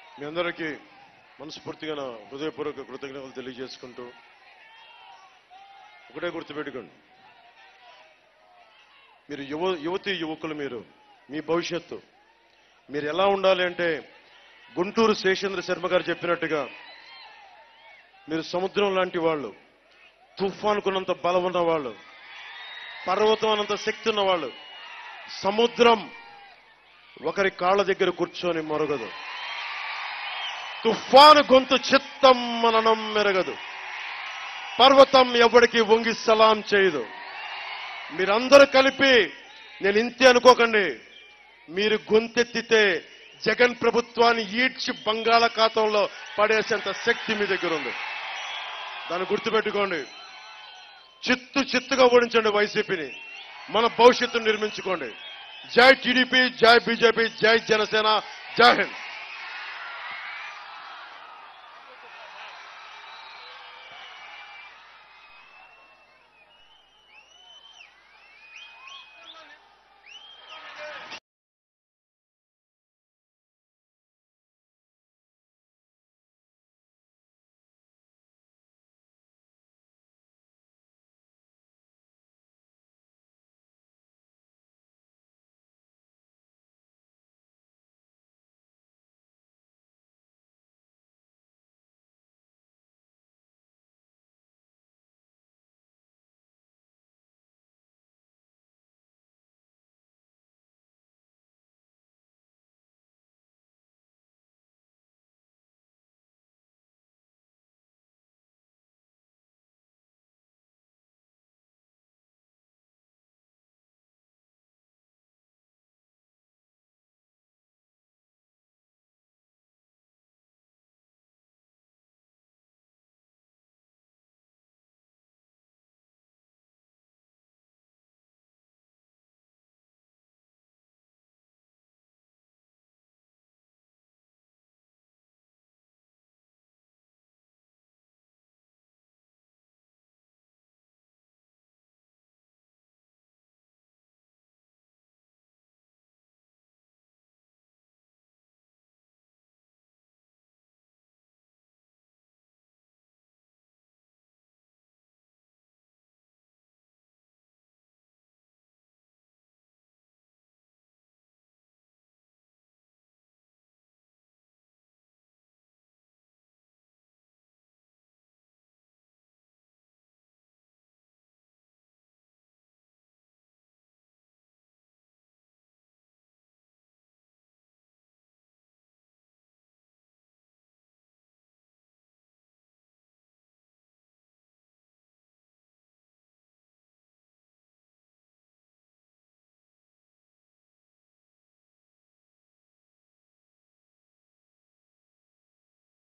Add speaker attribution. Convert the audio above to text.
Speaker 1: మీ అందరికీ మనస్ఫూర్తిగా నా హృదయపూర్వక కృతజ్ఞతలు తెలియజేసుకుంటూ ఒకటే గుర్తుపెట్టుకోండి మీరు యువ యువతి యువకులు మీరు మీ భవిష్యత్తు మీరు ఎలా ఉండాలి అంటే గుంటూరు శేషేంద్ర శర్మ గారు చెప్పినట్టుగా మీరు సముద్రం లాంటి వాళ్ళు తుఫానుకున్నంత బలం ఉన్న వాళ్ళు పర్వతం అన్నంత శక్తి ఉన్న వాళ్ళు సముద్రం ఒకరి కాళ్ళ దగ్గర కూర్చొని మొరగదు తుఫాను గొంతు చిత్తం మననం మెరగదు పర్వతం ఎవడికి వంగి సలాం చేయదు మీరందరూ కలిపి నేను ఇంతే అనుకోకండి మీరు గొంతెత్తితే జగన్ ప్రభుత్వాన్ని ఈడ్చి బంగాళాఖాతంలో పడేసేంత శక్తి మీ దగ్గర ఉంది దాన్ని గుర్తుపెట్టుకోండి చిత్తు చిత్తుగా ఓడించండి వైసీపీని మన భవిష్యత్తును నిర్మించుకోండి జై టీడీపీ జై బీజేపీ జై జనసేన జై హింద్